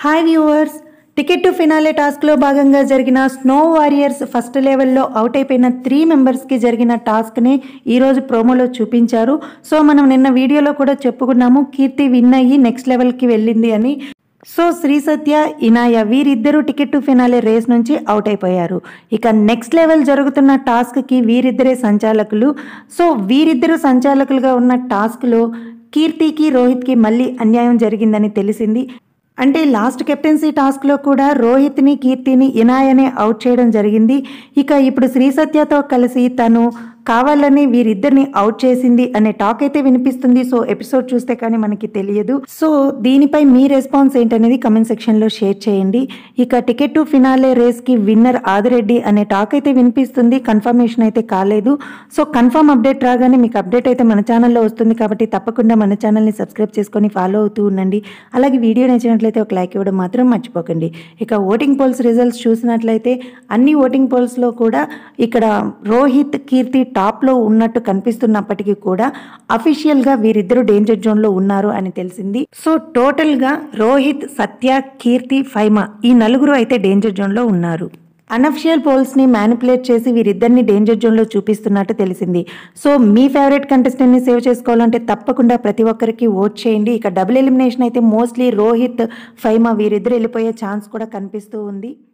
hi viewers ticket to finale టాస్క్లో భాగంగా జరిగిన స్నో వారియర్స్ ఫస్ట్ లెవెల్లో అవుట్ అయిపోయిన త్రీ మెంబర్స్కి జరిగిన టాస్క్ని ఈరోజు ప్రోమోలో చూపించారు సో మనం నిన్న వీడియోలో కూడా చెప్పుకున్నాము కీర్తి విన్ అయ్యి నెక్స్ట్ లెవెల్కి వెళ్ళింది అని సో శ్రీ సత్య ఇనాయ వీరిద్దరూ టికెట్ టు ఫినాలే రేస్ నుంచి అవుట్ అయిపోయారు ఇక నెక్స్ట్ లెవెల్ జరుగుతున్న టాస్క్కి వీరిద్దరే సంచాలకులు సో వీరిద్దరు సంచాలకులుగా ఉన్న టాస్క్లో కీర్తికి రోహిత్కి మళ్ళీ అన్యాయం జరిగిందని తెలిసింది అంటే లాస్ట్ కెప్టెన్సీ టాస్క్లో కూడా రోహిత్ని కీర్తిని ఇనాయనే అవుట్ చేయడం జరిగింది ఇక ఇప్పుడు శ్రీ సత్యతో కలిసి తను కావాలని వీరిద్దరిని అవుట్ చేసింది అనే టాక్ అయితే వినిపిస్తుంది సో ఎపిసోడ్ చూస్తే కానీ మనకి తెలియదు సో దీనిపై మీ రెస్పాన్స్ ఏంటనేది కమెంట్ సెక్షన్లో షేర్ చేయండి ఇక టికెట్ టు ఫినాలే రేస్కి విన్నర్ ఆదిరెడ్డి అనే టాక్ అయితే వినిపిస్తుంది కన్ఫర్మేషన్ అయితే కాలేదు సో కన్ఫర్మ్ అప్డేట్ రాగానే మీకు అప్డేట్ అయితే మన ఛానల్లో వస్తుంది కాబట్టి తప్పకుండా మన ఛానల్ని సబ్స్క్రైబ్ చేసుకొని ఫాలో అవుతూ ఉండండి అలాగే వీడియో నచ్చినట్లయితే ఒక లైక్ ఇవ్వడం మాత్రం మర్చిపోకండి ఇక ఓటింగ్ పోల్స్ రిజల్ట్స్ చూసినట్లయితే అన్ని ఓటింగ్ పోల్స్లో కూడా ఇక్కడ రోహిత్ కీర్తి టాప్లో ఉన్నట్టు కనిపిస్తున్నప్పటికీ కూడా అఫీషియల్గా వీరిద్దరూ డేంజర్ జోన్లో ఉన్నారు అని తెలిసింది సో టోటల్గా రోహిత్ సత్య కీర్తి ఫైమా ఈ నలుగురు అయితే డేంజర్ జోన్లో ఉన్నారు అనఫిషియల్ పోల్స్ని మ్యానిపులేట్ చేసి వీరిద్దరిని డేంజర్ జోన్లో చూపిస్తున్నట్టు తెలిసింది సో మీ ఫేవరెట్ కంటెస్టెంట్ని సేవ్ చేసుకోవాలంటే తప్పకుండా ప్రతి ఒక్కరికి ఓట్ చేయండి ఇక డబుల్ ఎలిమినేషన్ అయితే మోస్ట్లీ రోహిత్ ఫైమా వీరిద్దరు వెళ్ళిపోయే ఛాన్స్ కూడా కనిపిస్తూ ఉంది